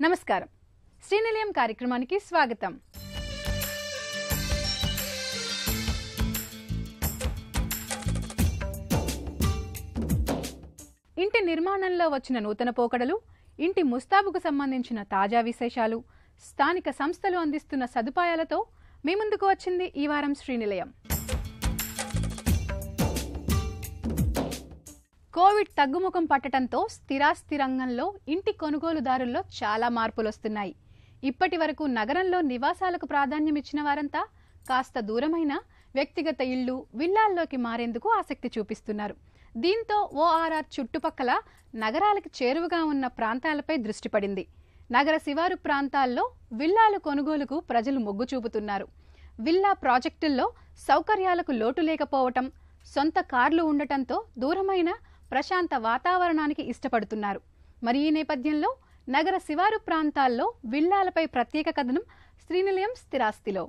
నమస్కారం శ్రీనిలయం కార్యక్రమానికి స్వాగతం ఇంటి నిర్మాణంలో వచ్చిన నూతన పోకడలు ఇంటి ముస్తాబుకు సంబంధించిన తాజా విశేషాలు స్థానిక సంస్థలు అందిస్తున్న సదుపాయాలతో మీ ముందుకు వచ్చింది ఈ వారం శ్రీనిలయం కోవిడ్ తగ్గుముఖం పట్టడంతో స్థిరాస్తి రంగంలో ఇంటి కొనుగోలుదారుల్లో చాలా మార్పులొస్తున్నాయి ఇప్పటి వరకు నగరంలో నివాసాలకు ప్రాధాన్యమిచ్చిన వారంతా కాస్త దూరమైన వ్యక్తిగత ఇళ్లు విల్లాల్లోకి మారేందుకు ఆసక్తి చూపిస్తున్నారు దీంతో ఓఆర్ఆర్ చుట్టుపక్కల నగరాలకు చేరువగా ఉన్న ప్రాంతాలపై దృష్టి పడింది నగర శివారు ప్రాంతాల్లో విల్లాలు కొనుగోలుకు ప్రజలు మొగ్గు చూపుతున్నారు విల్లా ప్రాజెక్టుల్లో సౌకర్యాలకు లోటు లేకపోవటం సొంత కార్లు ఉండటంతో దూరమైన ప్రశాంత వాతావరణానికి ఇష్టపడుతున్నారు మరి ఈ నేపథ్యంలో నగర శివారు ప్రాంతాల్లో విల్లాలపై ప్రత్యేక కథనం శ్రీనిలయం స్థిరాస్తిలో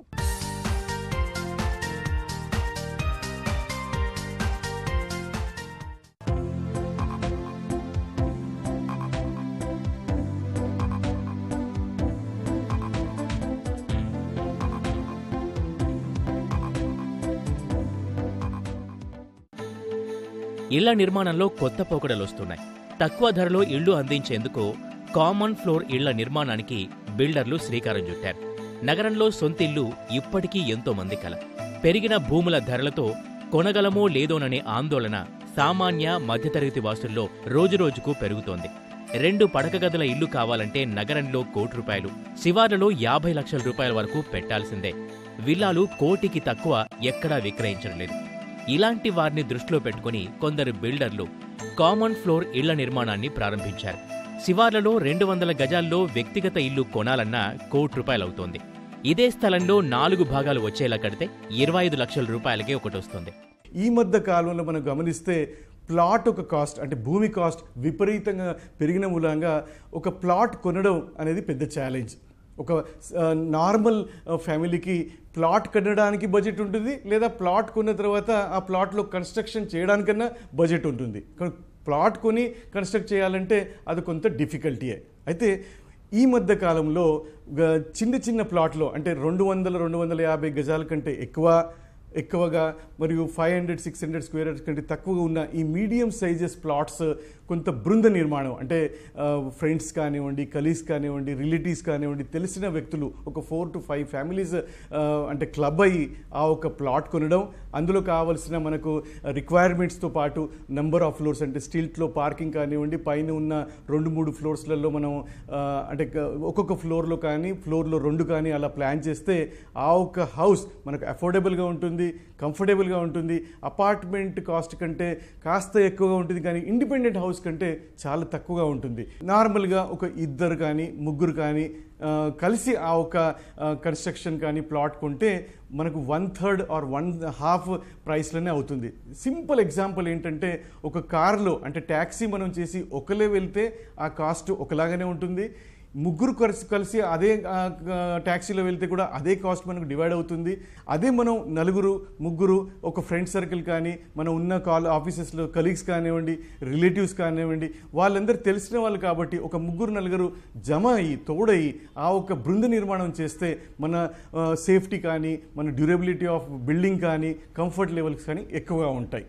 ఇళ్ల నిర్మాణంలో కొత్త పోకడలొస్తున్నాయి తక్కువ ధరలో ఇళ్లు అందించేందుకు కామన్ ఫ్లోర్ ఇళ్ల నిర్మాణానికి బిల్డర్లు శ్రీకారం చుట్టారు నగరంలో సొంతిల్లు ఇప్పటికీ ఎంతో మంది కల పెరిగిన భూముల ధరలతో కొనగలమో లేదోననే ఆందోళన సామాన్య మధ్యతరగతి వాసుల్లో రోజురోజుకు పెరుగుతోంది రెండు పడక గదుల ఇల్లు కావాలంటే నగరంలో కోటి రూపాయలు శివార్లలో యాభై లక్షల రూపాయల వరకు పెట్టాల్సిందే విల్లాలు కోటికి తక్కువ ఎక్కడా విక్రయించడం లేదు ఇలాంటి వారిని దృష్టిలో పెట్టుకుని కొందరు బిల్డర్లు కామన్ ఫ్లోర్ ఇళ్ల నిర్మాణాన్ని ప్రారంభించారు శివార్లలో రెండు వందల గజాల్లో వ్యక్తిగత ఇల్లు కొనాలన్నా కోటి రూపాయలవుతోంది ఇదే స్థలంలో నాలుగు భాగాలు వచ్చేలా కడితే ఇరవై ఐదు లక్షల రూపాయలకే ఒకటి వస్తుంది ఈ మధ్య కాలంలో మనం గమనిస్తే ప్లాట్ ఒక కాస్ట్ అంటే భూమి కాస్ట్ విపరీతంగా పెరిగిన మూలంగా ఒక ప్లాట్ కొనడం అనేది పెద్ద ఛాలెంజ్ ఒక ఆ, నార్మల్ ఆ, ఫ్యామిలీకి ప్లాట్ కట్టడానికి బడ్జెట్ ఉంటుంది లేదా ప్లాట్ కొన్న తర్వాత ఆ ప్లాట్లో కన్స్ట్రక్షన్ చేయడానికన్నా బడ్జెట్ ఉంటుంది కానీ ప్లాట్ కొని కన్స్ట్రక్ట్ చేయాలంటే అది కొంత డిఫికల్టీయే అయితే ఈ మధ్య కాలంలో గ- చిన్న చిన్న ప్లాట్లో అంటే రెండు వందల రెండు వందల యాభై గజాల కంటే ఎక్కువ ఎక్కువగా మరియు five hundred six hundred square yards కంటే తక్కువగా ఉన్న ఈ మీడియం సైజెస్ ప్లాట్స్ కొంత బృంద నిర్మాణం అంటే ఫ్రెండ్స్ కానివ్వండి కలీగ్స్ కానివ్వండి రిలేటివ్స్ కానివ్వండి తెలిసిన వ్యక్తులు ఒక ఫోర్ టు ఫైవ్ ఫ్యామిలీస్ అంటే క్లబ్ అయ్యి ఆ ఒక ప్లాట్ కొనడం అందులో కావలసిన మనకు రిక్వైర్మెంట్స్తో పాటు నెంబర్ ఆఫ్ ఫ్లోర్స్ అంటే స్టిల్ట్లో పార్కింగ్ కానివ్వండి పైన ఉన్న రెండు మూడు ఫ్లోర్స్లలో మనం ఆ, అంటే క- ఒక్కొక్క ఫ్లోర్లో కానీ ఫ్లోర్లో రెండు కానీ అలా ప్లాన్ చేస్తే ఆ ఒక్క హౌస్ మనకు అఫోర్డబుల్గా ఉంటుంది కంఫర్టబుల్గా ఉంటుంది అపార్ట్మెంట్ కాస్ట్ కంటే కాస్త ఎక్కువగా ఉంటుంది కానీ ఇండిపెండెంట్ హౌస్ కంటే చాలా తక్కువగా ఉంటుంది నార్మల్గా ఒక ఇద్దరు కానీ ముగ్గురు కానీ ఆ, కలిసి ఆ ఒక కన్స్ట్రక్షన్ కానీ ప్లాట్ కొంటే మనకు one third or one half ప్రైస్లోనే అవుతుంది సింపుల్ ఎగ్జాంపుల్ ఏంటంటే ఒక కార్లో అంటే ట్యాక్సీ మనం చేసి ఒకలే వెళ్తే ఆ కాస్ట్ ఒకలాగానే ఉంటుంది ముగ్గురు కలిసి కలిసి అదే ఆ, ఆ, ట్యాక్సీలో వెళ్తే కూడా అదే కాస్ట్ మనకు డివైడ్ అవుతుంది అదే మనం నలుగురు ముగ్గురు ఒక ఫ్రెండ్ సర్కిల్ కానీ మనం ఉన్న కాల్ ఆఫీసెస్లో కలీగ్స్ కానివ్వండి రిలేటివ్స్ కానివ్వండి వాళ్ళందరూ తెలిసిన వాళ్ళు కాబట్టి ఒక ముగ్గురు నలుగురు జమ అయ్యి తోడయి ఆ ఒక బృంద నిర్మాణం చేస్తే మన సేఫ్టీ కానీ మన డ్యూరబిలిటీ ఆఫ్ బిల్డింగ్ కానీ కంఫర్ట్ లెవెల్స్ కానీ ఎక్కువగా ఉంటాయి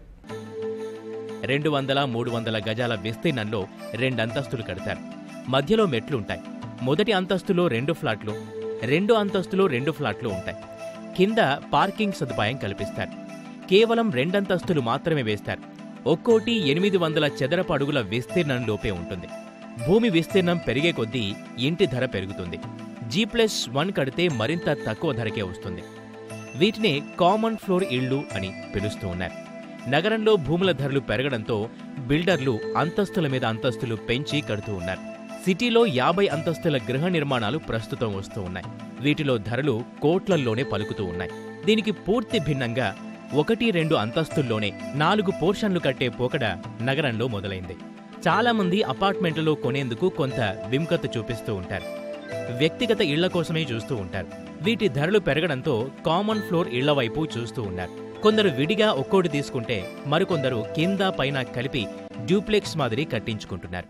రెండు వందల మూడు వందల గజాల విస్తీర్ణంలో రెండు అంతస్తులు కడతారు మధ్యలో మెట్లుంటాయి మొదటి అంతస్తులో రెండు ఫ్లాట్లు రెండు అంతస్తులో రెండు ఫ్లాట్లు ఉంటాయి కింద పార్కింగ్ సదుపాయం కల్పిస్తారు కేవలం రెండంతస్తులు మాత్రమే వేస్తారు ఒక్కోటి ఎనిమిది వందల చదరపు అడుగుల విస్తీర్ణంలోపే ఉంటుంది భూమి విస్తీర్ణం పెరిగే కొద్దీ ఇంటి ధర పెరుగుతుంది జీ ప్లస్ వన్ కడితే మరింత తక్కువ ధరకే వస్తుంది వీటినే కామన్ ఫ్లోర్ ఇళ్ళు అని పిలుస్తూ ఉన్నారు నగరంలో భూముల ధరలు పెరగడంతో బిల్డర్లు అంతస్తుల మీద అంతస్తులు పెంచి కడుతూ ఉన్నారు సిటీలో యాభై అంతస్తుల గృహ నిర్మాణాలు ప్రస్తుతం వస్తూ ఉన్నాయి వీటిలో ధరలు కోట్లల్లోనే పలుకుతూ ఉన్నాయి దీనికి పూర్తి భిన్నంగా ఒకటి రెండు అంతస్తుల్లోనే నాలుగు పోర్షన్లు కట్టే పోకడ నగరంలో మొదలైంది చాలా మంది అపార్ట్మెంట్లలో కొనేందుకు కొంత విముఖత చూపిస్తూ ఉంటారు వ్యక్తిగత ఇళ్ల కోసమే చూస్తూ ఉంటారు వీటి ధరలు పెరగడంతో కామన్ ఫ్లోర్ ఇళ్ల వైపు చూస్తూ ఉన్నారు కొందరు విడిగా ఒక్కోటి తీసుకుంటే మరికొందరు కింద పైన కలిపి డ్యూప్లెక్స్ మాదిరి కట్టించుకుంటున్నారు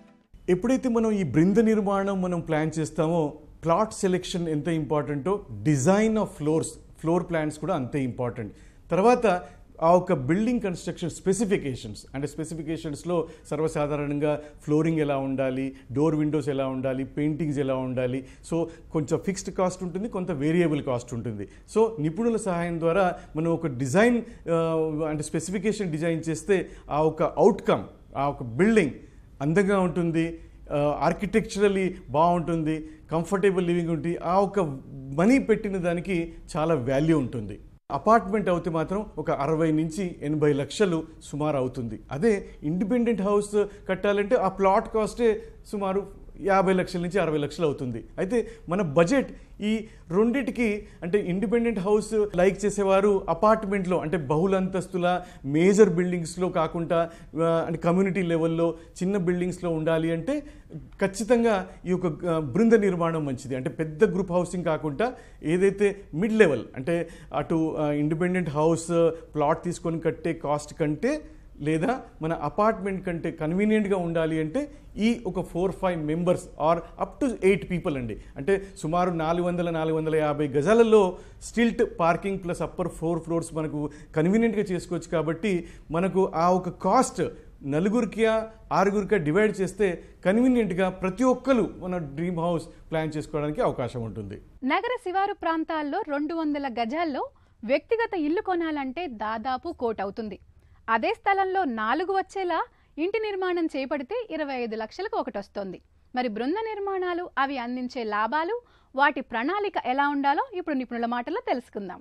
ఎప్పుడైతే మనం ఈ బృంద నిర్మాణం మనం ప్లాన్ చేస్తామో ప్లాట్ సెలెక్షన్ ఎంత ఇంపార్టెంటో design of floors floor plans కూడా అంతే ఇంపార్టెంట్ తర్వాత ఆ ఒక బిల్డింగ్ కన్స్ట్రక్షన్ స్పెసిఫికేషన్స్ అంటే స్పెసిఫికేషన్స్లో సర్వసాధారణంగా ఫ్లోరింగ్ ఎలా ఉండాలి డోర్ విండోస్ ఎలా ఉండాలి పెయింటింగ్స్ ఎలా ఉండాలి సో కొంచెం ఫిక్స్డ్ కాస్ట్ ఉంటుంది కొంత వేరియబుల్ కాస్ట్ ఉంటుంది సో నిపుణుల సహాయం ద్వారా మనం ఒక డిజైన్ ఆ, అంటే స్పెసిఫికేషన్ డిజైన్ చేస్తే ఆ ఒక అవుట్కమ్ ఆ ఒక బిల్డింగ్ అందంగా ఉంటుంది ఆర్కిటెక్చరలీ బాగుంటుంది కంఫర్టబుల్ లివింగ్ ఉంటుంది ఆ ఒక మనీ పెట్టిన దానికి చాలా వాల్యూ ఉంటుంది అపార్ట్మెంట్ అయితే మాత్రం ఒక అరవై నుంచి ఎనభై లక్షలు సుమారు అవుతుంది అదే ఇండిపెండెంట్ హౌస్ కట్టాలంటే ఆ ప్లాట్ కాస్టే సుమారు యాభై లక్షల నుంచి అరవై లక్షలు అవుతుంది అయితే మన బడ్జెట్ ఈ రెండిటికి అంటే ఇండిపెండెంట్ హౌస్ లైక్ చేసేవారు అపార్ట్మెంట్లో అంటే బహుళంతస్తుల మేజర్ బిల్డింగ్స్లో కాకుండా ఆ, అంటే కమ్యూనిటీ లెవెల్లో చిన్న బిల్డింగ్స్లో ఉండాలి అంటే ఖచ్చితంగా ఈ యొక్క ఆ, బృంద నిర్మాణం మంచిది అంటే పెద్ద గ్రూప్ హౌసింగ్ కాకుండా ఏదైతే మిడ్ లెవెల్ అంటే అటు ఇండిపెండెంట్ హౌస్ ప్లాట్ తీసుకొని కట్టే కాస్ట్ కంటే లేదా మన అపార్ట్మెంట్ కంటే కన్వీనియంట్గా ఉండాలి అంటే ఈ ఒక four five members or up to eight people అండి అంటే సుమారు నాలుగు వందల నాలుగు వందల యాభై గజాలలో stilt parking plus upper four floors మనకు కన్వీనియంట్గా చేసుకోవచ్చు కాబట్టి మనకు ఆ ఒక కాస్ట్ నలుగురికి ఆరుగురికి డివైడ్ చేస్తే కన్వీనియంట్గా ప్రతి ఒక్కరు మన డ్రీమ్ హౌస్ ప్లాన్ చేసుకోవడానికి అవకాశం ఉంటుంది నగర శివారు ప్రాంతాల్లో రెండు వందల గజాల్లో వ్యక్తిగత ఇల్లు కొనాలంటే దాదాపు కోటవుతుంది అదే స్థలంలో నాలుగు వచ్చేలా ఇంటి నిర్మాణం చేపడితే ఇరవై ఐదు లక్షలకు ఒకటి వస్తోంది మరి బృంద నిర్మాణాలు అవి అందించే లాభాలు వాటి ప్రణాళిక ఎలా ఉండాలో ఇప్పుడు నిపుణుల మాటల్లో తెలుసుకుందాం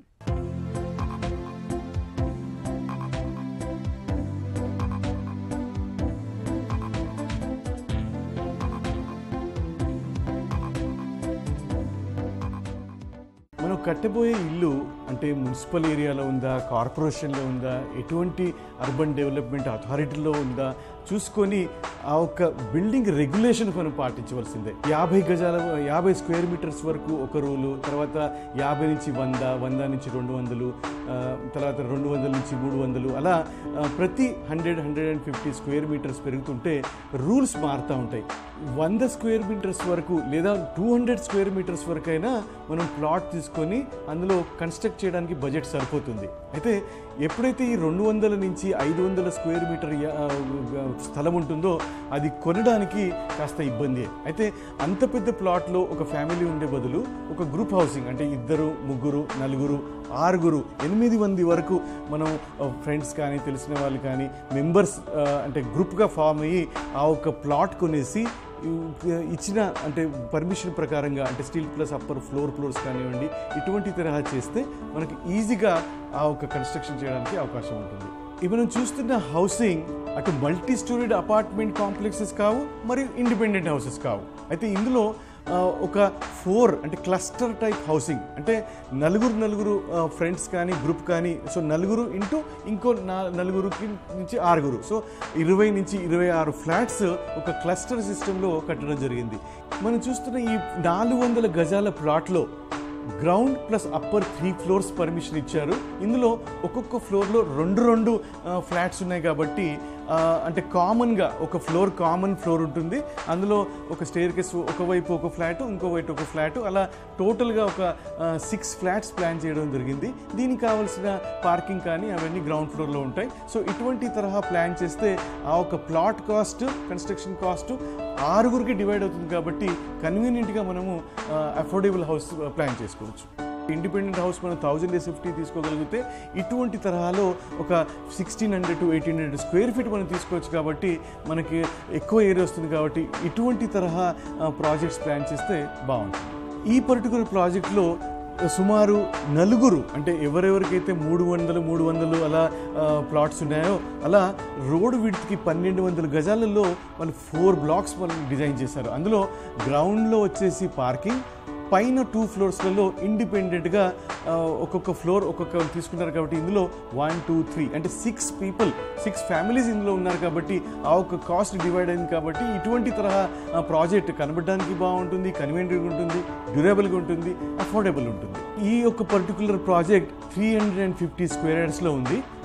మనం కట్టబోయే ఇల్లు అంటే మున్సిపల్ ఏరియాలో ఉందా కార్పొరేషన్లో ఉందా ఎటువంటి అర్బన్ డెవలప్మెంట్ అథారిటీలో ఉందా చూసుకొని ఆ ఒక బిల్డింగ్ రెగ్యులేషన్ మనం పాటించవలసిందే యాభై గజాల యాభై స్క్వేర్ మీటర్స్ వరకు ఒక రూలు తర్వాత యాభై నుంచి వంద వంద నుంచి రెండు వందలు ఆ, తర్వాత రెండు వందల నుంచి మూడు వందలు అలా ఆ, ప్రతి hundred hundred and fifty square metres పెరుగుతుంటే రూల్స్ మారుతూ ఉంటాయి వంద స్క్వేర్ మీటర్స్ వరకు లేదా టూ హండ్రెడ్ స్క్వేర్ మీటర్స్ వరకు అయినా మనం ప్లాట్ తీసుకొని అందులో కన్స్ట్రక్ట్ చేయడానికి బడ్జెట్ సరిపోతుంది అయితే ఎప్పుడైతే ఈ రెండు వందల నుంచి ఐదు వందల స్క్వేర్ మీటర్ యా- ఆ, స్థలం ఉంటుందో అది కొనడానికి కాస్త ఇబ్బంది అయితే అంత పెద్ద ప్లాట్లో ఒక ఫ్యామిలీ ఉండే బదులు ఒక గ్రూప్ హౌసింగ్ అంటే ఇద్దరు ముగ్గురు నలుగురు ఆరుగురు ఎనిమిది మంది వరకు మనం ఫ్రెండ్స్ కానీ తెలిసిన వాళ్ళు కానీ మెంబర్స్ అంటే గ్రూప్గా ఫామ్ అయ్యి ఆ ఒక ప్లాట్ కొనేసి ఈ- ఇచ్చిన అంటే పర్మిషన్ ప్రకారంగా అంటే steel plus upper floor floors కానివ్వండి ఇటువంటి తరహా చేస్తే మనకి ఈజీగా ఆ ఒక కన్స్ట్రక్షన్ చేయడానికి అవకాశం ఉంటుంది ఇవి మనం చూస్తున్న హౌసింగ్ అటు మల్టీ స్టోరీడ్ అపార్ట్మెంట్ కాంప్లెక్సెస్ కావు మరియు ఇండిపెండెంట్ హౌసెస్ కావు అయితే ఇందులో ఆ, ఒక ఫోర్ అంటే క్లస్టర్ టైప్ హౌసింగ్ అంటే నలుగురు నలుగురు ఫ్రెండ్స్ కానీ గ్రూప్ కానీ సో నలుగురు ఇంటూ ఇంకో నా- నలుగురుకి నుంచి ఆరుగురు సో ఇరవై నుంచి ఇరవై ఆరు ఫ్లాట్స్ ఒక క్లస్టర్ సిస్టంలో కట్టడం జరిగింది మనం చూస్తున్న ఈ నాలుగు వందల గజాల ప్లాట్లో ground plus upper three floors permission ఇచ్చారు ఇందులో ఒక్కొక్క ఫ్లోర్లో రెండు రెండు ఫ్లాట్స్ ఉన్నాయి కాబట్టి ఆ, అంటే కామన్గా ఒక ఫ్లోర్ కామన్ ఫ్లోర్ ఉంటుంది అందులో ఒక స్టేర్ కేస్ ఒకవైపు ఒక ఫ్లాట్ ఇంకోవైపు ఒక ఫ్లాట్ అలా టోటల్గా ఒక సిక్స్ ఫ్లాట్స్ ప్లాన్ చేయడం జరిగింది దీనికి కావాల్సిన పార్కింగ్ కానీ అవన్నీ గ్రౌండ్ ఫ్లోర్లో ఉంటాయి సో ఇటువంటి తరహా ప్లాన్ చేస్తే ఆ ఒక ప్లాట్ కాస్ట్ కన్స్ట్రక్షన్ కాస్ట్ ఆరుగురికి డివైడ్ అవుతుంది కాబట్టి కన్వీనియంట్గా మనము అఫోర్డబుల్ హౌస్ ప్లాన్ చేసుకోవచ్చు ఇండిపెండెంట్ హౌస్ మనం థౌజండ్ ఫిఫ్టీ తీసుకోగలిగితే ఇటువంటి తరహాలో ఒక sixteen hundred to eighteen hundred square feet మనం తీసుకోవచ్చు కాబట్టి మనకి ఎక్కువ ఏరియా వస్తుంది కాబట్టి ఇటువంటి తరహా ప్రాజెక్ట్స్ ప్లాన్ చేస్తే బాగుంటుంది ఈ పర్టికులర్ ప్రాజెక్ట్లో సుమారు నలుగురు అంటే ఎవరెవరికైతే మూడు వందలు మూడు వందలు అలా ప్లాట్స్ ఉన్నాయో అలా రోడ్ విడ్త్కి పన్నెండు వందల గజాలలో వాళ్ళు ఫోర్ బ్లాక్స్ వాళ్ళు డిజైన్ చేశారు అందులో గ్రౌండ్లో వచ్చేసి పార్కింగ్ పైన టూ ఫ్లోర్స్లలో ఇండిపెండెంట్గా ఒక్కొక్క ఫ్లోర్ ఒక్కొక్క తీసుకున్నారు కాబట్టి ఇందులో వన్ టూ త్రీ అంటే సిక్స్ పీపుల్ సిక్స్ ఫ్యామిలీస్ ఇందులో ఉన్నారు కాబట్టి ఆ ఒక కాస్ట్ డివైడ్ అయింది కాబట్టి ఇటువంటి తరహా ప్రాజెక్ట్ కనబడడానికి బాగుంటుంది కన్వీనియంట్గా ఉంటుంది డ్యూరబుల్గా ఉంటుంది అఫోర్డబుల్ ఉంటుంది ఈ యొక్క particular project three hundred and fifty square యార్డ్స్లో ఉంది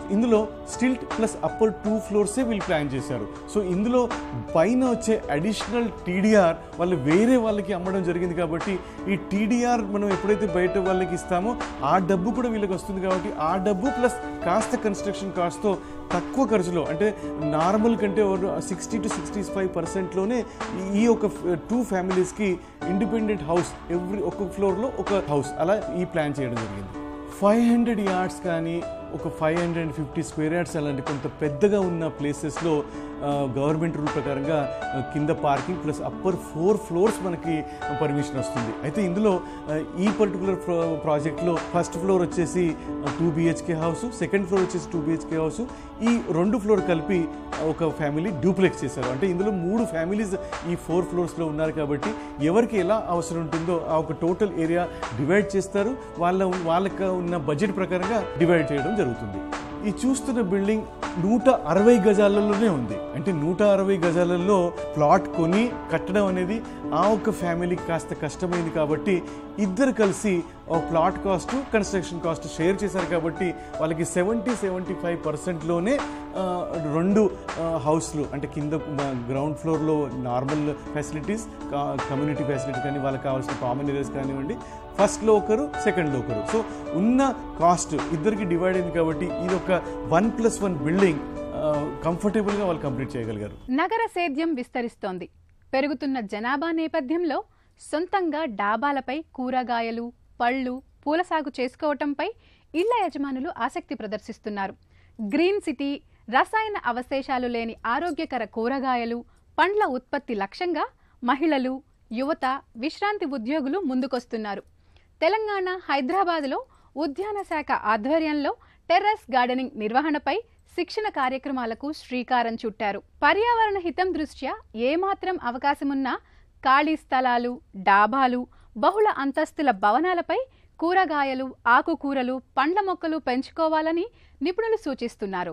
ఇందులో స్టిల్ట్ ప్లస్ అప్పర్ టూ ఫ్లోర్సే వీళ్ళు ప్లాన్ చేశారు సో ఇందులో పైన వచ్చే అడిషనల్ టీడీఆర్ వాళ్ళు వేరే వాళ్ళకి అమ్మడం జరిగింది కాబట్టి ఈ టీడీఆర్ మనం ఎప్పుడైతే బయట వాళ్ళకి ఇస్తామో ఆ డబ్బు కూడా వీళ్ళకి వస్తుంది కాబట్టి ఆ డబ్బు ప్లస్ కాస్త కన్స్ట్రక్షన్ కాస్ట్తో తక్కువ ఖర్చులో అంటే నార్మల్ కంటే సిక్స్టీ టు సిక్స్టీ ఫైవ్ పర్సెంట్లోనే ఈ ఒక టూ ఫ్యామిలీస్కి ఇండిపెండెంట్ హౌస్ ఎవ్రీ ఒక్కొక్క ఫ్లోర్లో ఒక హౌస్ అలా ఈ ప్లాన్ చేయడం జరిగింది ఫైవ్ హండ్రెడ్ యార్డ్స్ కానీ ఒక five hundred and fifty square yards అలాంటి కొంత పెద్దగా ఉన్న ప్లేసెస్లో గవర్నమెంట్ రూల్ ప్రకారంగా ఆ, కింద parking plus upper four floors మనకి పర్మిషన్ వస్తుంది అయితే ఇందులో ఆ, ఈ పర్టికులర్ ప్రాజెక్ట్లో ఫస్ట్ ఫ్లోర్ వచ్చేసి two BHK house second floor వచ్చేసి టూ బిహెచ్కే హౌస్ ఈ రెండు ఫ్లోర్ కలిపి ఒక ఫ్యామిలీ డూప్లెక్స్ చేశారు అంటే ఇందులో మూడు ఫ్యామిలీస్ ఈ ఫోర్ ఫ్లోర్స్లో ఉన్నారు కాబట్టి ఎవరికి ఎలా అవసరం ఉంటుందో ఆ ఒక టోటల్ ఏరియా డివైడ్ చేస్తారు వాళ్ళ వాళ్ళకి ఉన్న బడ్జెట్ ప్రకారంగా డివైడ్ చేయడం జరుగుతుంది ఈ చూస్తున్న బిల్డింగ్ నూట అరవై గజాలలోనే ఉంది అంటే నూట అరవై గజాలలో ప్లాట్ కొని కట్టడం అనేది ఆ ఒక్క ఫ్యామిలీకి కాస్త కష్టమైంది కాబట్టి ఇద్దరు కలిసి ఒక plot cost construction cost share చేశారు కాబట్టి వాళ్ళకి సెవెంటీ సెవెంటీ ఫైవ్ పర్సెంట్లోనే రెండు ఆ, హౌస్లు అంటే కింద గ్రౌండ్ ఫ్లోర్లో నార్మల్ ఫెసిలిటీస్ కమ్యూనిటీ ఫెసిలిటీ కానీ వాళ్ళకి కావాల్సిన కామన్ ఏరియాస్ కానివ్వండి ఫస్ట్లో ఒకరు సెకండ్లో ఒకరు సో ఉన్న కాస్ట్ ఇద్దరికి డివైడ్ అయింది కాబట్టి ఇది ఒక వన్ ప్లస్ వన్ బిల్డింగ్ కంఫర్టబుల్గా వాళ్ళు కంప్లీట్ చేయగలిగారు నగర సేద్యం విస్తరిస్తోంది పెరుగుతున్న జనాభా నేపథ్యంలో సొంతంగా డాబాలపై కూరగాయలు పళ్ళు పూల సాగు చేసుకోవటంపై ఇళ్ల యజమానులు ఆసక్తి ప్రదర్శిస్తున్నారు గ్రీన్ సిటీ రసాయన అవశేషాలు లేని ఆరోగ్యకర కూరగాయలు పండ్ల ఉత్పత్తి లక్ష్యంగా మహిళలు యువత విశ్రాంతి ఉద్యోగులు ముందుకొస్తున్నారు తెలంగాణ హైదరాబాద్లో ఉద్యాన శాఖ ఆధ్వర్యంలో టెర్రస్ గార్డెనింగ్ నిర్వహణపై శిక్షణ కార్యక్రమాలకు శ్రీకారం చుట్టారు పర్యావరణ హితం దృష్ట్యా ఏమాత్రం అవకాశమున్నా ఖాళీ స్థలాలు డాబాలు బహుళ అంతస్తుల భవనాలపై కూరగాయలు ఆకుకూరలు పండ్ల మొక్కలు పెంచుకోవాలని నిపుణులు సూచిస్తున్నారు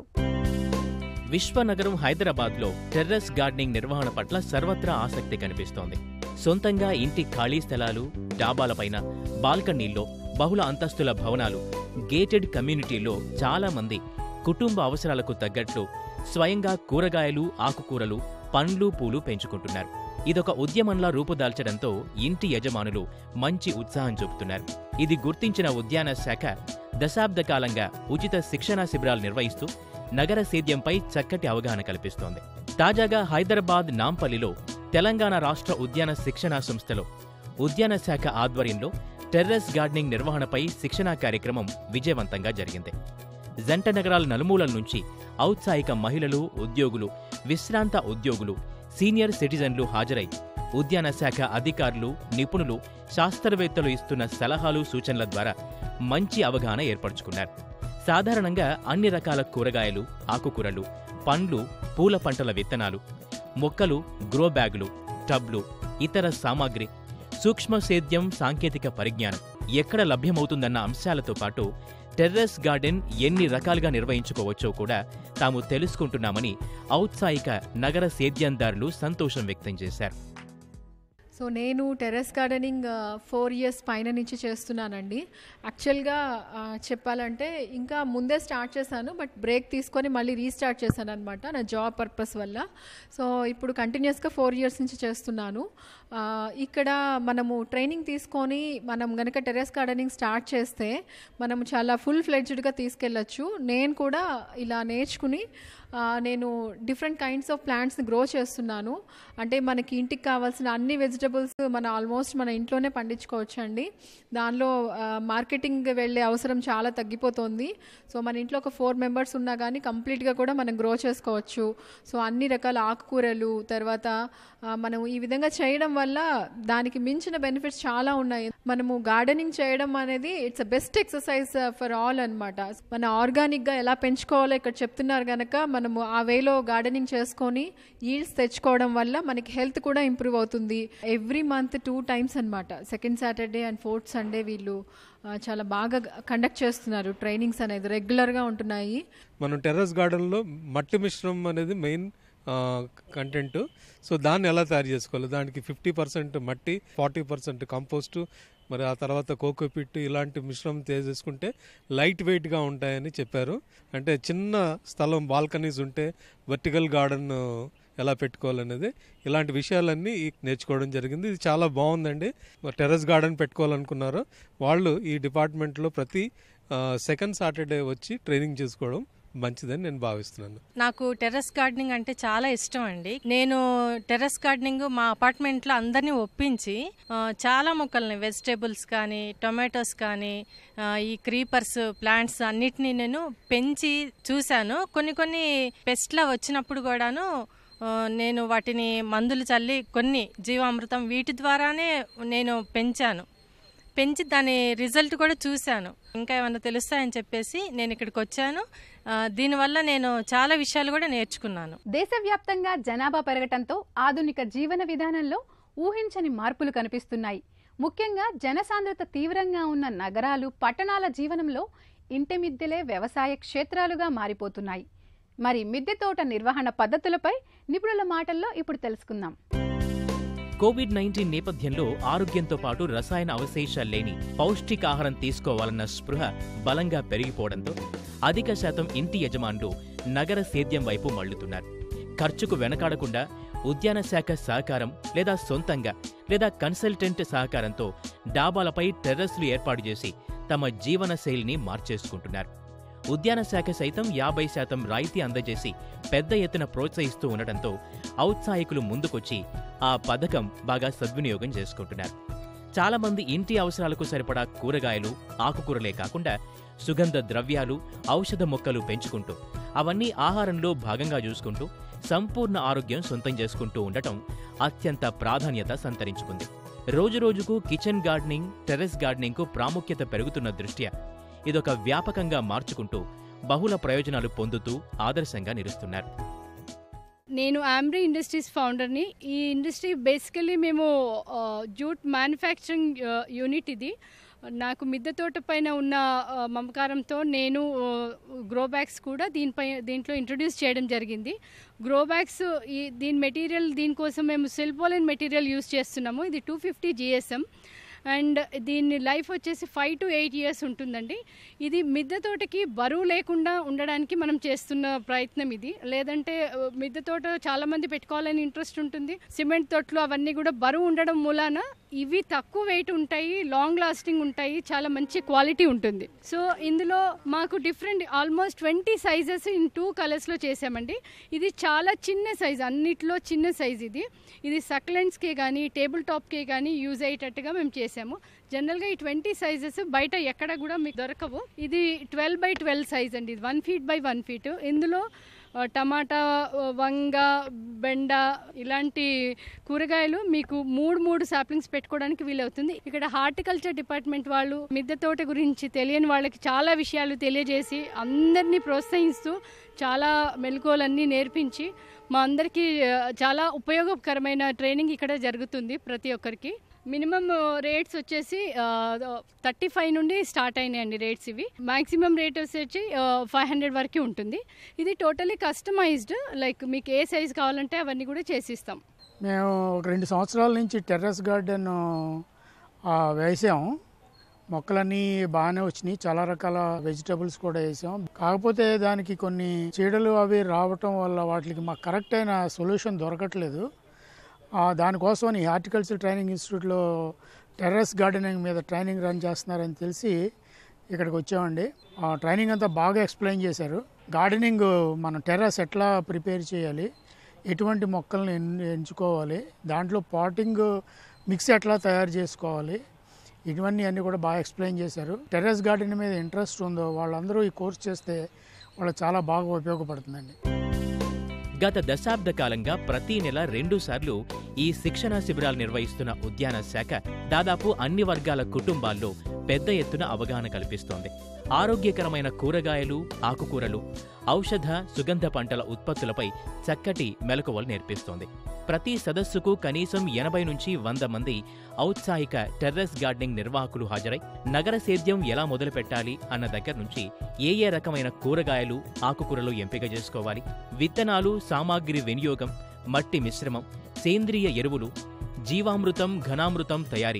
విశ్వనగరం హైదరాబాద్లో టెర్రస్ గార్డెనింగ్ నిర్వహణ పట్ల సర్వత్రా ఆసక్తి కనిపిస్తోంది సొంతంగా ఇంటి ఖాళీ స్థలాలు డాబాలపైన బాల్కనీల్లో బహుళ అంతస్తుల భవనాలు గేటెడ్ కమ్యూనిటీలో చాలా మంది కుటుంబ అవసరాలకు తగ్గట్లు స్వయంగా కూరగాయలు ఆకుకూరలు పండ్లు పూలు పెంచుకుంటున్నారు ఇదొక ఉద్యమంలా రూపుదాల్చడంతో ఇంటి యజమానులు మంచి ఉత్సాహం చూపుతున్నారు ఇది గుర్తించిన ఉద్యాన శాఖ దశాబ్ద కాలంగా ఉచిత శిక్షణా శిబిరాలు నిర్వహిస్తూ నగర సేద్యంపై చక్కటి అవగాహన కల్పిస్తోంది తాజాగా హైదరాబాద్ నాంపల్లిలో తెలంగాణ రాష్ట్ర ఉద్యాన శిక్షణా సంస్థలో ఉద్యాన శాఖ ఆధ్వర్యంలో టెర్రస్ గార్డెనింగ్ నిర్వహణపై శిక్షణా కార్యక్రమం విజయవంతంగా జరిగింది జంట నగరాల నలుమూలల నుంచి ఔత్సాహిక మహిళలు ఉద్యోగులు విశ్రాంత ఉద్యోగులు సీనియర్ సిటిజన్లు హాజరై ఉద్యాన శాఖ అధికారులు నిపుణులు శాస్త్రవేత్తలు ఇస్తున్న సలహాలు సూచనల ద్వారా మంచి అవగాహన ఏర్పరచుకున్నారు సాధారణంగా అన్ని రకాల కూరగాయలు ఆకుకూరలు పండ్లు పూల పంటల విత్తనాలు మొక్కలు గ్రో బ్యాగులు టబ్లు ఇతర సామాగ్రి సూక్ష్మ సేద్యం సాంకేతిక పరిజ్ఞానం ఎక్కడ లభ్యమవుతుందన్న అంశాలతో పాటు టెర్రస్ గార్డెన్ ఎన్ని రకాలుగా నిర్వహించుకోవచ్చో కూడా తాము తెలుసుకుంటున్నామని ఔత్సాహిక నగర సేద్యందారులు సంతోషం వ్యక్తం చేశారు సో నేను టెర్రస్ గార్డెనింగ్ ఫోర్ ఇయర్స్ పైన నుంచి చేస్తున్నానండి యాక్చువల్గా ఆ, చెప్పాలంటే ఇంకా ముందే స్టార్ట్ చేశాను బట్ బ్రేక్ తీసుకొని మళ్ళీ రీస్టార్ట్ చేశాను అనమాట నా జాబ్ పర్పస్ వల్ల సో ఇప్పుడు కంటిన్యూస్గా ఫోర్ ఇయర్స్ నుంచి చేస్తున్నాను ఆ, ఇక్కడ మనము ట్రైనింగ్ తీసుకొని మనం గనక టెర్రస్ గార్డెనింగ్ స్టార్ట్ చేస్తే మనం చాలా ఫుల్ ఫ్లెడ్జ్డ్గా తీసుకెళ్ళచ్చు నేను కూడా ఇలా నేర్చుకుని ఆ, నేను డిఫరెంట్ కైండ్స్ ఆఫ్ ప్లాంట్స్ని గ్రో చేస్తున్నాను అంటే మనకి ఇంటికి కావాల్సిన అన్ని వెజిటబుల్స్ మన ఆల్మోస్ట్ మన ఇంట్లోనే పండించుకోవచ్చు అండి దానిలో మార్కెటింగ్ వెళ్ళే అవసరం చాలా తగ్గిపోతుంది సో మన ఇంట్లో ఒక ఫోర్ మెంబర్స్ ఉన్నా కానీ కంప్లీట్గా కూడా మనం గ్రో చేసుకోవచ్చు సో అన్ని రకాల ఆకుకూరలు తర్వాత ఆ, మనం ఈ విధంగా చేయడం వల్ల దానికి మించిన బెనిఫిట్స్ చాలా ఉన్నాయి మనము గార్డెనింగ్ చేయడం అనేది it's a best exercise for all అన్నమాట మన ఆర్గానిక్గా ఎలా పెంచుకోవాలో ఇక్కడ చెప్తున్నారు కనుక మనము ఆ వేలో గార్డెనింగ్ చేసుకొని ఈల్డ్స్ తెచ్చుకోవడం వల్ల మనకి హెల్త్ కూడా ఇంప్రూవ్ అవుతుంది ఎవ్రీ మంత్ టూ టైమ్స్ అన్నమాట second Saturday and fourth Sunday వీళ్ళు ఆ, చాలా బాగా కండక్ట్ చేస్తున్నారు ట్రైనింగ్స్ అనేది రెగ్యులర్గా ఉంటున్నాయి మనం టెర్రస్ గార్డెన్లో మట్టి మిశ్రమం అనేది మెయిన్ కంటెంట్ సో దాన్ని ఎలా తయారు చేసుకోవాలి దానికి ఫిఫ్టీ పర్సెంట్ మట్టి ఫార్టీ పర్సెంట్ కంపోస్ట్ మరి ఆ తర్వాత కోకోపిట్ ఇలాంటి మిశ్రమం చేసుకుంటే లైట్ వెయిట్గా ఉంటాయని చెప్పారు అంటే చిన్న స్థలం బాల్కనీస్ ఉంటే వర్టికల్ గార్డెన్ ఎలా పెట్టుకోవాలనేది ఇలాంటి విషయాలన్నీ ఈ నేర్చుకోవడం జరిగింది ఇది చాలా బాగుందండి టెర్రస్ గార్డెన్ పెట్టుకోవాలనుకున్నారు వాళ్ళు ఈ డిపార్ట్మెంట్లో ప్రతి సెకండ్ సాటర్డే వచ్చి ట్రైనింగ్ చేసుకోవడం మంచిదని నేను భావిస్తున్నాను నాకు టెర్రస్ గార్డెనింగ్ అంటే చాలా ఇష్టం అండి నేను టెర్రస్ గార్డెనింగ్ మా అపార్ట్మెంట్లో అందరినీ ఒప్పించి ఆ, చాలా మొక్కల్ని వెజిటేబుల్స్ కానీ టొమాటోస్ కానీ ఆ, ఈ క్రీపర్స్ ప్లాంట్స్ అన్నిటినీ నేను పెంచి చూశాను కొన్ని కొన్ని పెస్ట్లా వచ్చినప్పుడు కూడాను ఆ, నేను వాటిని మందులు చల్లి కొన్ని జీవామృతం వీటి ద్వారానే నేను పెంచాను పెంచి దాని రిజల్ట్ కూడా చూశాను ఇంకా ఏమైనా తెలుస్తాయని చెప్పేసి నేను ఇక్కడికి వచ్చాను ఆ, దీనివల్ల నేను చాలా విషయాలు కూడా నేర్చుకున్నాను దేశవ్యాప్తంగా జనాభా పెరగటంతో ఆధునిక జీవన విధానంలో ఊహించని మార్పులు కనిపిస్తున్నాయి ముఖ్యంగా జనసాంద్రత తీవ్రంగా ఉన్న నగరాలు పట్టణాల జీవనంలో ఇంటి మిద్దెలే వ్యవసాయ క్షేత్రాలుగా మారిపోతున్నాయి మరి మిద్దె తోట నిర్వహణ పద్ధతులపై నిపుణుల మాటల్లో ఇప్పుడు తెలుసుకుందాం కోవిడ్ నైన్టీన్ నేపథ్యంలో ఆరోగ్యంతో పాటు రసాయన అవశేషాలు లేని పౌష్టికాహారం తీసుకోవాలన్న స్పృహ బలంగా పెరిగిపోవడంతో అధిక శాతం ఇంటి యజమానులు నగర సేద్యం వైపు మళ్లుతున్నారు ఖర్చుకు వెనకాడకుండా ఉద్యాన శాఖ సహకారం లేదా సొంతంగా లేదా కన్సల్టెంట్ సహకారంతో డాబాలపై టెర్రస్లు ఏర్పాటు చేసి తమ జీవన శైలిని మార్చేసుకుంటున్నారు ఉద్యాన శాఖ సైతం యాభై శాతం రాయితీ అందజేసి పెద్ద ఎత్తున ప్రోత్సహిస్తూ ఉండటంతో ఔత్సాహికులు ముందుకొచ్చి ఆ పథకం బాగా సద్వినియోగం చేసుకుంటున్నారు చాలా మంది ఇంటి అవసరాలకు సరిపడా కూరగాయలు ఆకుకూరలే కాకుండా సుగంధ ద్రవ్యాలు ఔషధ మొక్కలు పెంచుకుంటూ అవన్నీ ఆహారంలో భాగంగా చూసుకుంటూ సంపూర్ణ ఆరోగ్యం సొంతం చేసుకుంటూ ఉండటం అత్యంత ప్రాధాన్యత సంతరించుకుంది రోజురోజుకు కిచెన్ గార్డెనింగ్ టెర్రస్ గార్డెనింగ్కు ప్రాముఖ్యత పెరుగుతున్న దృష్ట్యా ఇదొక వ్యాపకంగా మార్చుకుంటూ బహుళ ప్రయోజనాలు పొందుతూ ఆదర్శంగా నిలుస్తున్నారు నేను ఆమ్రీ ఇండస్ట్రీస్ ఫౌండర్ని ఈ ఇండస్ట్రీ బేసికలీ మేము ఆ, జూట్ మ్యానుఫ్యాక్చరింగ్ ఆ, యూనిట్ ఇది నాకు మిద్దె తోట పైన ఉన్న ఆ, మమకారంతో నేను ఆ, గ్రో బ్యాగ్స్ కూడా దీనిపై దీంట్లో ఇంట్రొడ్యూస్ చేయడం జరిగింది గ్రో బ్యాగ్స్ ఈ దీని మెటీరియల్ దీనికోసం మేము సెల్పోలైన్ మెటీరియల్ యూస్ చేస్తున్నాము ఇది టూ ఫిఫ్టీ జిఎస్ఎం అండ్ దీని లైఫ్ వచ్చేసి ఫైవ్ టు ఎయిట్ ఇయర్స్ ఉంటుందండి ఇది మిద్దె తోటకి బరువు లేకుండా ఉండడానికి మనం చేస్తున్న ప్రయత్నం ఇది లేదంటే ఆ, మిద్దె తోట చాలా మంది పెట్టుకోవాలని ఇంట్రెస్ట్ ఉంటుంది సిమెంట్ తోటలు అవన్నీ కూడా బరువు ఉండడం మూలాన ఇవి తక్కువ వెయిట్ ఉంటాయి లాంగ్ లాస్టింగ్ ఉంటాయి చాలా మంచి క్వాలిటీ ఉంటుంది సో ఇందులో మాకు different almost twenty sizes in two కలర్స్లో చేసామండి ఇది చాలా చిన్న సైజ్ అన్నిట్లో చిన్న సైజ్ ఇది ఇది సక్లెంట్స్కే కానీ టేబుల్ టాప్కే కానీ యూజ్ అయ్యేటట్టుగా మేము చేసాము జనరల్గా ఈ ట్వంటీ సైజెస్ బయట ఎక్కడ కూడా మీకు దొరకవు ఇది ట్వెల్వ్ బై ట్వెల్వ్ సైజ్ అండి ఇది one feet by one feet ఇందులో ఆ, టమాటా ఆ, వంగ బెండ ఇలాంటి కూరగాయలు మీకు మూడు మూడు సాప్లింగ్స్ పెట్టుకోవడానికి వీలవుతుంది ఇక్కడ హార్టికల్చర్ డిపార్ట్మెంట్ వాళ్ళు మిద్దె తోట గురించి తెలియని వాళ్ళకి చాలా విషయాలు తెలియజేసి అందరినీ ప్రోత్సహిస్తూ చాలా మెలకువలన్నీ నేర్పించి మా అందరికీ ఆ, చాలా ఉపయోగకరమైన ట్రైనింగ్ ఇక్కడ జరుగుతుంది ప్రతి ఒక్కరికి మినిమం రేట్స్ వచ్చేసి థర్టీ ఫైవ్ నుండి స్టార్ట్ అయినాయండి రేట్స్ ఇవి మాక్సిమం రేట్ వచ్చేసి ఫైవ్ హండ్రెడ్ వరకు ఉంటుంది ఇది టోటలీ కస్టమైజ్డ్ లైక్ మీకు ఏ సైజ్ కావాలంటే అవన్నీ కూడా చేసిస్తాం మేము ఒక రెండు సంవత్సరాల నుంచి టెర్రస్ గార్డెన్ ఆ, వేసాం మొక్కలన్నీ బాగానే వచ్చినాయి చాలా రకాల వెజిటబుల్స్ కూడా వేసాం కాకపోతే దానికి కొన్ని చీడలు అవి రావటం వల్ల వాటికి మాకు కరెక్ట్ అయిన సొల్యూషన్ దొరకట్లేదు ఆ, దానికోసం ఈ హార్టికల్చర్ ట్రైనింగ్ ఇన్స్టిట్యూట్లో టెర్రస్ గార్డెనింగ్ మీద ట్రైనింగ్ రన్ చేస్తున్నారని తెలిసి ఇక్కడికి వచ్చామండి ఆ ట్రైనింగ్ అంతా బాగా ఎక్స్ప్లెయిన్ చేశారు గార్డెనింగ్ మనం టెర్రస్ ఎట్లా ప్రిపేర్ చేయాలి ఎటువంటి మొక్కల్ని ఎన్- ఎంచుకోవాలి దాంట్లో పాటింగ్ మిక్స్ ఎట్లా తయారు చేసుకోవాలి ఇవన్నీ అన్నీ కూడా బాగా ఎక్స్ప్లెయిన్ చేశారు టెర్రస్ గార్డెన్ మీద ఇంట్రెస్ట్ ఉందో వాళ్ళందరూ ఈ కోర్స్ చేస్తే వాళ్ళకి చాలా బాగా ఉపయోగపడుతుందండి గత దశాబ్ద కాలంగా ప్రతి నెల రెండు సార్లు ఈ శిక్షణా శిబిరాలు నిర్వహిస్తున్న ఉద్యాన శాఖ దాదాపు అన్ని వర్గాల కుటుంబాల్లో పెద్ద ఎత్తున అవగాహన కల్పిస్తోంది ఆరోగ్యకరమైన కూరగాయలు ఆకుకూరలు ఔషధ సుగంధ పంటల ఉత్పత్తులపై చక్కటి మెలకువలు నేర్పిస్తోంది ప్రతి సదస్సుకు కనీసం ఎనభై నుంచి వంద మంది ఔత్సాహిక టెర్రస్ గార్డెనింగ్ నిర్వాహకులు హాజరై నగర సేద్యం ఎలా మొదలు పెట్టాలి అన్న దగ్గర నుంచి ఏ ఏ రకమైన కూరగాయలు ఆకుకూరలు ఎంపిక చేసుకోవాలి విత్తనాలు సామాగ్రి వినియోగం మట్టి మిశ్రమం సేంద్రియ ఎరువులు జీవామృతం ఘనామృతం తయారీ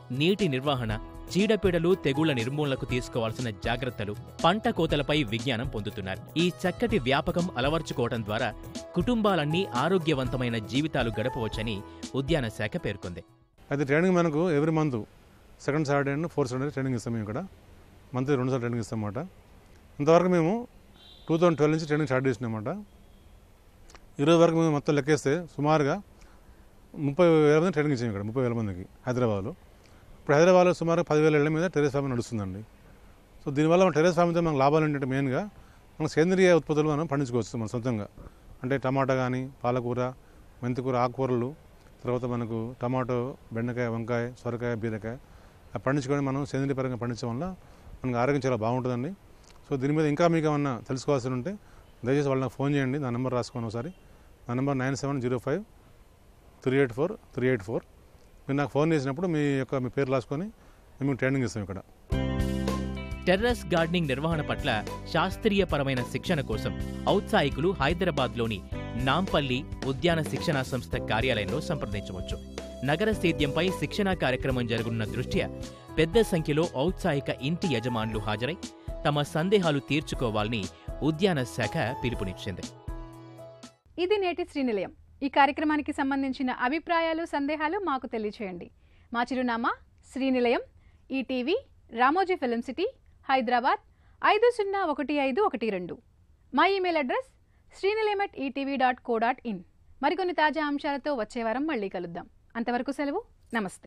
నీటి నిర్వహణ చీడపీడలు తెగుళ్ల నిర్మూలనకు తీసుకోవాల్సిన జాగ్రత్తలు పంట కోతలపై విజ్ఞానం పొందుతున్నారు ఈ చక్కటి వ్యాపకం అలవర్చుకోవడం ద్వారా కుటుంబాలన్నీ ఆరోగ్యవంతమైన జీవితాలు గడపవచ్చని ఉద్యాన శాఖ పేర్కొంది అయితే ట్రైనింగ్ మనకు every month second Saturday and fourth Saturday training ఇస్తాం మేము ఇక్కడ మంత్ రెండు సార్లు ట్రైనింగ్ ఇస్తాం అన్నమాట ఇంతవరకు మేము టూ థౌజండ్ ట్వెల్వ్ నుంచి ట్రైనింగ్ స్టార్ట్ చేసినాం అన్నమాట ఈరోజు వరకు మేము మొత్తం లెక్కేస్తే సుమారుగా ముప్పై వేల మంది ట్రైనింగ్ ఇచ్చాము ఇక్కడ ముప్పై వేల మందికి హైదరాబాద్లో ఇప్పుడు హైదరాబాద్లో సుమారు పదివేల ఇళ్ల మీద టెరెస్ ఫార్మింగ్ నడుస్తుందండి సో దీనివల్ల మన టెరెస్ ఫార్మింగ్తో మనకు లాభాలు ఏంటంటే మెయిన్గా మన సేంద్రియ ఉత్పత్తులు మనం పండించుకోవచ్చు మన సొంతంగా అంటే టమాటా కానీ పాలకూర మెంతికూర ఆకుకూరలు తర్వాత మనకు టమాటో బెండకాయ వంకాయ సొరకాయ బీరకాయ అవి పండించుకొని మనం సేంద్రియ పరంగా పండించడం వల్ల మనకు ఆరోగ్యం చాలా బాగుంటుందండి సో దీని మీద ఇంకా మీకు ఏమన్నా తెలుసుకోవాల్సి ఉంటే దయచేసి వాళ్ళకి ఫోన్ చేయండి నా నెంబర్ రాసుకోండి ఒకసారి నా number nine seven zero five three eight four three eight four మీరు నాకు ఫోన్ చేసినప్పుడు మీ యొక్క మీ పేరు రాసుకొని మేము మీకు ట్రైనింగ్ ఇస్తాం ఇక్కడ టెర్రస్ గార్డెనింగ్ నిర్వహణ పట్ల శాస్త్రీయపరమైన శిక్షణ కోసం ఔత్సాహికులు హైదరాబాద్లోని నాంపల్లి ఉద్యాన శిక్షణా సంస్థ కార్యాలయంలో సంప్రదించవచ్చు నగర సేద్యంపై శిక్షణా కార్యక్రమం జరగనున్న దృష్ట్యా పెద్ద సంఖ్యలో ఔత్సాహిక ఇంటి యజమానులు హాజరై తమ సందేహాలు తీర్చుకోవాలని ఉద్యాన శాఖ పిలుపునిచ్చింది ఇది నేటి శ్రీనిలయం ఈ కార్యక్రమానికి సంబంధించిన అభిప్రాయాలు సందేహాలు మాకు తెలియచేయండి మా చిరునామా Srinilayam ETV Ramoji film city Hyderabad ఐదు సున్నా ఒకటి ఐదు ఒకటి రెండు మా email address Srinilayam at ETV dot co dot in మరికొన్ని తాజా అంశాలతో వచ్చే వారం మళ్ళీ కలుద్దాం అంతవరకు సెలవు నమస్తే